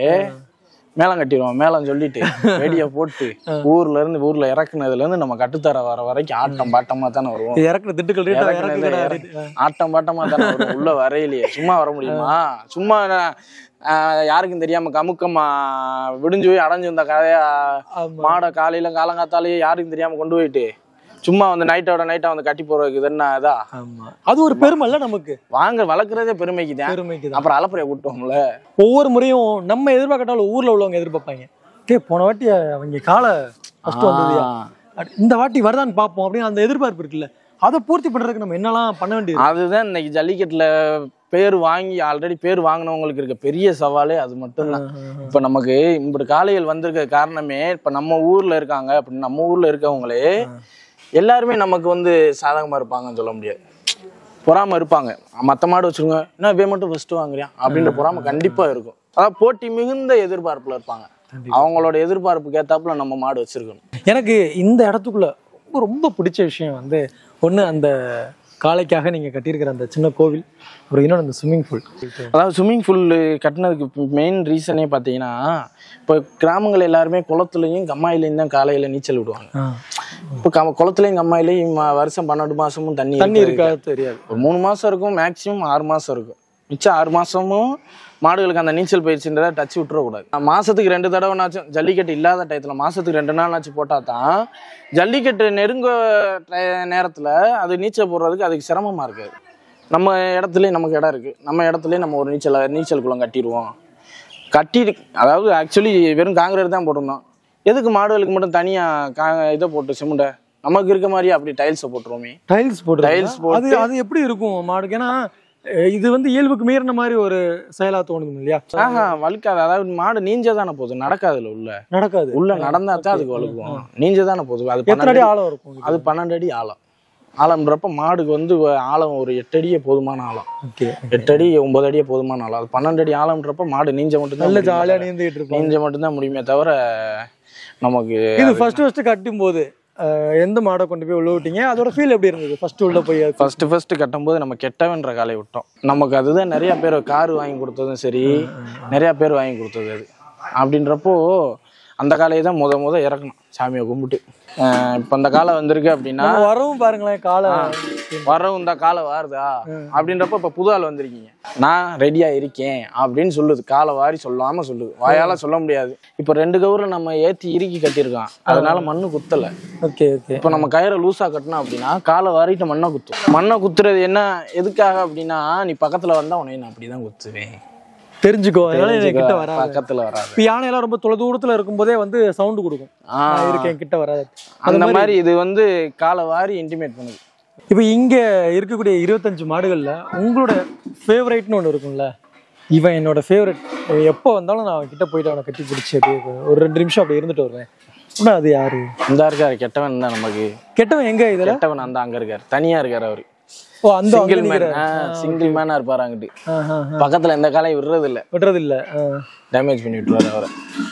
மேளம் கட்டிடுவோம் மேளம் சொல்லிட்டு வெடியை போட்டு ஊர்ல இருந்து ஊர்ல இறக்குனதுல இருந்து நம்ம கட்டுத்தர வர வரைக்கும் ஆட்டம் பாட்டமா தானே வருவோம் இது இறக்குற திட்டுக்கள் ரேட்டா இறக்குனது இறக்குற இறக்கு- ஆட்டம் பாட்டமா தானே வரும் உள்ள வரையிலேயே சும்மா வர முடியுமா சும்மா ஆஹ், யாருக்கும் தெரியாம கமுக்கமா விடிஞ்சு போய் அடைஞ்சு இந்த கதையா ஆமா மாடை காலையில காலங்காத்தாலேயே யாருக்கும் தெரியாம கொண்டு போயிட்டு சும்மா வந்து நைட்டோட நைட்டா வந்து கட்டி போறதுக்கு இது என்ன இதா ஆமா அது ஒரு பெருமை இல்ல நமக்கு வாங்க வளர்க்குறதே பெருமைக்கு தான் பெருமைக்கு தான் அப்புறம் அலப்பறைய கூட்டுவோம்ல ஒவ்வொரு முறையும் நம்ம எதிர்பார்க்கட்டாலும் ஊர்ல உள்ளவங்க எதிர்பார்ப்பாங்க டே போன வாட்டி அவங்க காலை ஃபர்ஸ்ட் வந்ததுயா அட, இந்த வாட்டி வருதான்னு பார்ப்போம் அப்படின்னு அந்த எதிர்பார்ப்பு இருக்குல்ல அதை பூர்த்தி பண்றதுக்கு நம்ம என்னெல்லாம் பண்ண வேண்டியது அதுதான் இன்னைக்கு ஜல்லிக்கட்டுல பேர் வாங்கி ஆல்ரெடி பேர் வாங்கினவங்களுக்கு இருக்க பெரிய சவாலே அது மட்டும்தான் இப்ப நமக்கு இப்படி காளைகள் வந்திருக்க காரணமே இப்ப நம்ம ஊர்ல இருக்காங்க அப்படி நம்ம ஊர்ல இருக்கவங்களே எல்லாருமே நமக்கு வந்து சாதகமா இருப்பாங்கன்னு சொல்ல முடியாது பொறாம இருப்பாங்க மத்த மாடு வச்சிருங்க என்ன வே மட்டும் ஃபர்ஸ்ட் வாங்குறியா அப்படின்ற பொறாம கண்டிப்பா இருக்கும் அதாவது போட்டி மிகுந்த எதிர்பார்ப்புல இருப்பாங்க அவங்களோட எதிர்பார்ப்புக்கு ஏத்தாப்புல நம்ம மாடு வச்சிருக்கணும் எனக்கு இந்த இடத்துக்குள்ள ரொம்ப ரொம்ப பிடிச்ச விஷயம் வந்து ஒண்ணு அந்த காளைக்காக நீங்க கட்டியிருக்கிற அந்த சின்ன கோவில் ஒரு இன்னொன்று அந்த ஸ்விம்மிங் பூல் அதாவது ஸ்விம்மிங் பூல் கட்டினதுக்கு மெயின் ரீசனே பார்த்தீங்கன்னா இப்போ கிராமங்கள் எல்லாருமே குளத்துலையும் கம்மாயிலையும் தான் காலையில் நீச்சல் விடுவாங்க இப்போ க குளத்துலையும் கம்மாயிலையும் ம- வருஷம் பன்னெண்டு மாசமும் தண்ணி தண்ணி இருக்காது. இருக்கா தெரியாது ஒரு மூணு மாசம் இருக்கும் மேக்ஸிமம் ஆறு மாசம் இருக்கும் மிச்சம் ஆறு மாசமும் மாடுகளுக்கு அந்த நீச்சல் பயிற்சின்றதை டச் விட்டுறக்கூடாது மாசத்துக்கு ரெண்டு தடவைனாச்சும் ஜல்லிக்கட்டு இல்லாத டயத்துல மாசத்துக்கு ரெண்டு நாள்னாச்சும் போட்டா தான் ஜல்லிக்கட்டு நெருங்க டய- நேரத்துல அது நீச்சல் போடுறதுக்கு அதுக்கு சிரமமா இருக்காது நம்ம இடத்துலயே நமக்கு இடம் இருக்கு நம்ம இடத்துலயே நம்ம ஒரு நீச்சல் நீச்சல் குளம் கட்டிடுவோம் கட்டி அதாவது ஆக்சுவலி வெறும் காங்கிரீட் தான் போட்டிருந்தோம் எதுக்கு மாடுகளுக்கு மட்டும் தனியா கா இதை போட்டு சிமெண்ட்டை நமக்கு இருக்க மாதிரியே அப்படி டைல்ஸை போட்டுருவோமே டைல்ஸ் போட்டு Tiles அது போட்டு- அது எப்படி இருக்கும் மாடுக்கு ஏன்னா அஹ் இது வந்து இயல்புக்கு மீறின மாதிரி ஒரு செயலா தோணுது இல்லையா ஆஹா வழுக்காது அதாவது மாடு நீஞ்ச தானே போகுது நடக்காதுல உள்ள நடக்காது உள்ள நடந்தா தான் அதுக்கு வழுக்கும் நீஞ்ச தானே போகுது அது எத்தனை பன்னெண்டு அடி அடி- ஆழம் இருக்கும் இது? அது பன்னெண்டு அடி ஆழம் ஆழம்ன்றப்ப மாடுக்கு வந்து வ- ஆழம் ஒரு எட்டு அடியே போதுமான ஆழம் ஓகே எட்டு அடி ஒன்பது அடியே போதுமான ஆழம் அது பன்னெண்டு அடி ஆழம்ன்றப்ப மாடு நீஞ்ச மட்டும்தான் நல்ல முடியுமே ஜாலியா தவிர- நீந்திட்டு இருப்பாங்க நீஞ்ச மட்டும்தான் முடியுமே தவிர நமக்கு இது ஃபர்ஸ்ட் ஃபர்ஸ்ட் கட்டும் போது அஹ், எந்த மாடை கொண்டு போய் உள்ள விட்டீங்க அதோட ஃபீல் எப்படி இருந்தது ஃபர்ஸ்ட் உள்ள போய் அது- ஃபர்ஸ்ட் ஃபர்ஸ்ட் கட்டும்போது நம்ம கெட்டவன்ற காலை விட்டோம் நமக்கு அதுதான் நிறைய பேர் கார் வாங்கி கொடுத்ததும் சரி நிறைய பேர் வாங்கி கொடுத்தது அது அப்படின்றப்போ அந்த காலையை தான் முத முத இறக்கணும் சாமியை கும்பிட்டு அஹ் இப்ப அந்த காலை வந்திருக்கு அப்படின்னா நம்ம வரவும் பாருங்களேன் காலை வரவும் இந்த காலை வாருதா அப்படின்றப்ப இப்ப புது ஆள் வந்திருக்கீங்க நான் ரெடியா இருக்கேன் அப்படின்னு சொல்லுது காலை வாரி சொல்லாம சொல்லுது வாயால சொல்ல முடியாது இப்ப ரெண்டு கவுரை நம்ம ஏத்தி இறுக்கி கட்டியிருக்கோம் அதனால மண்ணு குத்தல ஓகே ஓகே இப்போ நம்ம கயிறை லூஸா கட்டினோம் அப்படின்னா காலை வாரிட்டு மண்ணை குத்தும் மண்ணை குத்துறது என்ன எதுக்காக அப்படின்னா நீ பக்கத்துல வந்தா உன்னை நான் அப்படிதான் குத்துவேன் தெரிஞ்சுக்கோ அதனால எனக்கு கிட்ட தெரிஞ்சுக்க, வராது பக்கத்துல வராது இப்போ யானையெல்லாம் ரொம்ப தொலை தூரத்துல இருக்கும்போதே வந்து சவுண்ட் கொடுக்கும் ஆ, நான் இருக்கேன் கிட்ட வராது அந்த மாதிரி இது வந்து காலை வாரி இன்டிமேட் பண்ணுது இப்போ இங்க இருக்கக்கூடிய இருபத்தஞ்சு மாடுகள்ல உங்களோட ஃபேவரைட்னு ஒன்று இருக்கும்ல இவன் என்னோட ஃபேவரட் எப்போ வந்தாலும் நான் அவன் கிட்ட போயிட்டு அவனை கட்டி பிடிச்சி அப்படியே ஒரு ரெண்டு நிமிஷம் அப்படி இருந்துட்டு வருவேன் அப்படின்னா அது யாரு இந்த இருக்காரு கெட்டவன் தான் நமக்கு கெட்டவன் எங்க இதுல கெட்டவன் அந்த அங்க இருக்காரு தனியா இருக்காரு அவரு ஓ அந்த சிங்கிள் மேன் சிங்கிள் மேனா இருப்பாரு அங்கிட்டு பக்கத்துல எந்த காலையும் விடுறது இல்ல விடுறது இல்ல ஆ. டேமேஜ் பண்ணி விட்டுருவாரு அவரை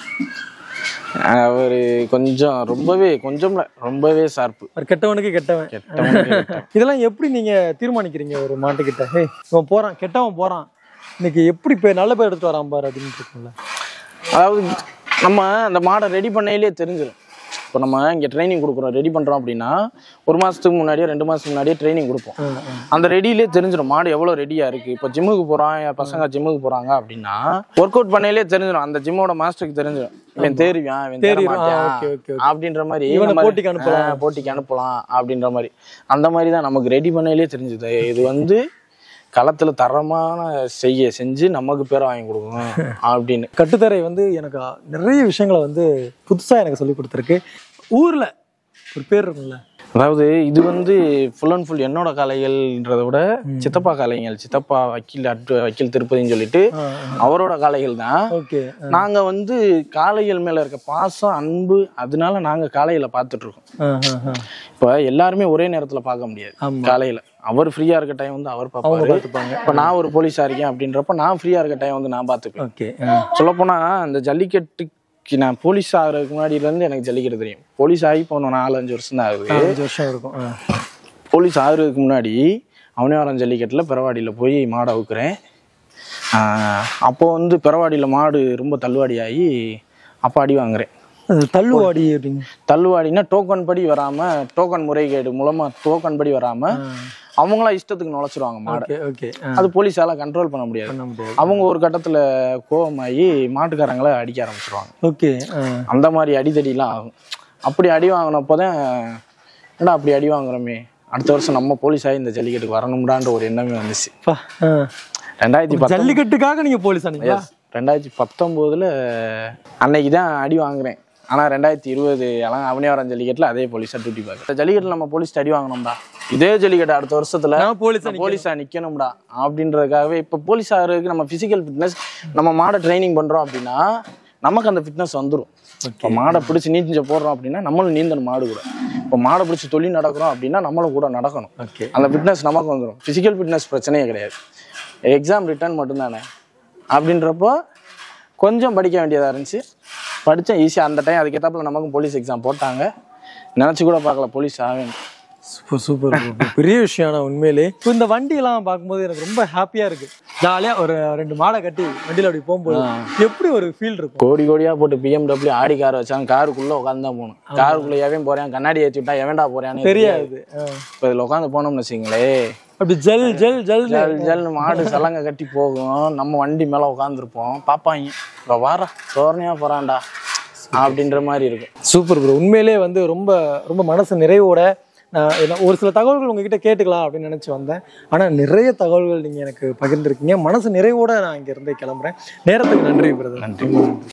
அவரு கொஞ்சம் ரொம்பவே கொஞ்சம்ல ரொம்பவே ஷார்ப்பு ஒரு கெட்டவனுக்கு கெட்டவன் கெட்டவனுக்கு கெட்டவன். இதெல்லாம் எப்படி நீங்க தீர்மானிக்கிறீங்க ஒரு மாட்டுக்கிட்ட ஹே இவன் போறான் கெட்டவன் போறான் இன்னைக்கு எப்படி போய் நல்ல பேர் எடுத்து வரான் பாரு அப்படின்னு இருக்கும்ல அதாவது நம்ம அந்த மாடை ரெடி பண்ணையிலே தெரிஞ்சிடும் இப்போ நம்ம இங்கே ட்ரைனிங் கொடுக்குறோம் ரெடி பண்ணுறோம் அப்படின்னா ஒரு மாதத்துக்கு முன்னாடியே ரெண்டு மாதத்துக்கு முன்னாடியே ட்ரைனிங் கொடுப்போம் ஆ, ஆ. அந்த ரெடியிலே தெரிஞ்சிடும் மாடு எவ்வளோ ரெடியாக இருக்குது இப்போ ஜிம்முக்கு போகிறான் என் பசங்க ஜிம்முக்கு போகிறாங்க அப்படின்னா ஒர்க் அவுட் பண்ணையிலே தெரிஞ்சிடும் அந்த ஜிம்மோட மாஸ்டருக்கு தெரிஞ்சிடும் இவன் தேறிவான் இவன் தேற தேறிடுவான். ஆ, மாட்டான் okay, okay, okay. அப்படின்ற மாதிரி இவனை நம்ம- போட்டிக்கு அனுப்பலாம். ஆ, போட்டிக்கு அனுப்பலாம் அப்படின்ற மாதிரி அந்த மாதிரி தான் நமக்கு ரெடி பண்ணையிலே தெரிஞ்சுது இது வந்து களத்துல தரமான செய்ய செஞ்சு நமக்கு பேரை வாங்கி கொடுக்கணும் அப்படின்னு கட்டுத்தரை வந்து எனக்கு நிறைய விஷயங்களை வந்து புதுசா எனக்கு சொல்லி கொடுத்துருக்கு ஊர்ல ஒரு பேர் இருக்கும்ல அதாவது இது வந்து ஃபுல் அண்ட் ஃபுல் என்னோட காளைகள்ன்றத விட சித்தப்பா காளைகள் சித்தப்பா வக்கீல் அட் வக்கீல் திருப்பதின்னு சொல்லிட்டு அவரோட காளைகள் தான் ஓகே நாங்க வந்து காளைகள் மேல இருக்க பாசம் அன்பு அதனால நாங்க காளைகளை பார்த்துட்டு இருக்கோம் இப்ப எல்லாருமே ஒரே நேரத்துல பார்க்க முடியாது ஆமா. காலையில அவர் ஃப்ரீயா இருக்க டைம் வந்து அவர் பார்ப்பாரு பார்த்துப்பாங்க இப்ப நான் ஒரு போலீஸா இருக்கேன் அப்படின்றப்ப நான் ஃப்ரீயா இருக்க டைம் வந்து நான் பார்த்துப்பேன் ஓகே சொல்லப்போனா அந்த ஜல்லிக்கட்டுக்கு நான் போலீஸ் ஆகிறதுக்கு முன்னாடில இருந்து எனக்கு ஜல்லிக்கட்டு தெரியும் போலீஸ் ஆகி போன நாலு அஞ்சு வருஷம் தான் ஆகுது அஞ்சு வருஷம் இருக்கும் ஆ. போலீஸ் ஆகுறதுக்கு முன்னாடி அவனியாரம் ஜல்லிக்கட்டில் பிறவாடியில் போய் மாடை அவுக்குறேன் ஆஹ் அப்போ வந்து பிறவாடியில் மாடு ரொம்ப தள்ளுவாடி ஆகி அப்போ அடி வாங்குறேன் அது தள்ளுவாடி அப்படிங்க தள்ளுவாடினா டோக்கன் படி வராம டோக்கன் முறைகேடு மூலமா டோக்கன் படி வராம அவங்களா இஷ்டத்துக்கு நுழைச்சிருவாங்க மாடை ஓகே ஓகே அது போலீஸால கண்ட்ரோல் பண்ண முடியாது பண்ண முடியாது அவங்க ஒரு கட்டத்துல கோவமாகி மாட்டுக்காரங்களை அடிக்க ஆரம்பிச்சிருவாங்க ஓகே அந்த மாதிரி அடிதடிலாம் ஆகும் அப்படி அடி வாங்கினப்போ தான் என்னடா அப்படி அடி வாங்குறோமே அடுத்த வருஷம் நம்ம போலீஸ் ஆகி இந்த ஜல்லிக்கட்டுக்கு வரணும்டான்ற ஒரு எண்ணமே வந்துச்சு ரெண்டாயிரத்தி பத்து ஜல்லிக்கட்டுக்காக நீங்க போலீஸ் ஆனீங்களா ரெண்டாயிரத்தி பத்தொம்போதுல அன்னைக்கு தான் அடி வாங்குறேன் ஆனா ரெண்டாயிரத்தி இருபது எல்லாம் அவனியாரம் ஜல்லிக்கட்டுல அதே போலீஸா டியூட்டி பார்க்க ஜல்லிக்கட்டுல நம்ம போலீஸ் அடி வாங்கணும்டா இதே ஜல்லிக்கட்டு அடுத்த வருஷத்துல நான் போலீஸ் நான் போலீஸா நிக்கணும்டா அப்படின்றதுக்காகவே இப்ப போலீஸ் ஆகிறதுக்கு நம்ம பிசிக்கல் ஃபிட்னஸ் நம்ம மாடை ட்ரைனிங் பண்றோம் அப்படின்னா நமக்கு அந்த ஃபிட்னஸ் வந்துடும் இப்போ மாடை பிடிச்சி நீச்ச போடுறோம் அப்படின்னா நம்மளும் நீந்தணும் மாடு கூட இப்போ மாடை பிடிச்சி தொழில் நடக்கிறோம் அப்படின்னா நம்மளும் கூட நடக்கணும் ஓகே அந்த ஃபிட்னஸ் நமக்கு வந்துடும் ஃபிசிக்கல் ஃபிட்னஸ் பிரச்சனையே கிடையாது எக்ஸாம் ரிட்டர்ன் மட்டும்தானே அப்படின்றப்போ கொஞ்சம் படிக்க வேண்டியதாக இருந்துச்சு படித்தேன் ஈஸியாக அந்த டைம் அதுக்கேற்றாப்புல நமக்கும் போலீஸ் எக்ஸாம் போட்டாங்க நினச்சி கூட பார்க்கல போலீஸ் ஆவேன் சூப்பர் சூப்பர் பெரிய விஷயம் ஆனா உண்மையிலே இப்போ இந்த வண்டியெல்லாம் பார்க்கும்போது எனக்கு ரொம்ப ஹாப்பியா இருக்கு ஜாலியா ஒரு ரெண்டு மாடை கட்டி வண்டியில அப்படி போகும்போது எப்படி ஒரு ஃபீல் இருக்கும் கோடி கோடியாக போட்டு பிஎம்டபிள்யூ ஆடி கார் வச்சாங்க காருக்குள்ளே உட்காந்து தான் போகணும் காருக்குள்ளே எவன் போகிறேன் கண்ணாடி ஏற்றி விட்டா எவன்டா போகிறான்னு தெரியாது ஆ. இப்போ இதில் உட்காந்து போனோம்னு வச்சுங்களே அப்படி ஜல் ஜல் ஜல் ஜல் ஜல்னு மாடு சலங்கை கட்டி போகும் நம்ம வண்டி மேலே உட்காந்துருப்போம் பார்ப்பாங்க இப்போ வாரா தோரணையாக போகிறான்டா அப்படின்ற மாதிரி இருக்கும் சூப்பர் ப்ரோ உண்மையிலே வந்து ரொம்ப ரொம்ப மனசு நிறைவோட நான் என்ன- ஒரு சில தகவல்கள் உங்ககிட்ட கேட்டுக்கலாம் அப்படின்னு நினச்சி வந்தேன் ஆனால் நிறைய தகவல்கள் நீங்கள் எனக்கு பகிர்ந்துருக்கீங்க மனசு நிறைவோட நான் இங்கேருந்து கிளம்புறேன் நேரத்துக்கு நன்றி பிரதர் நன்றி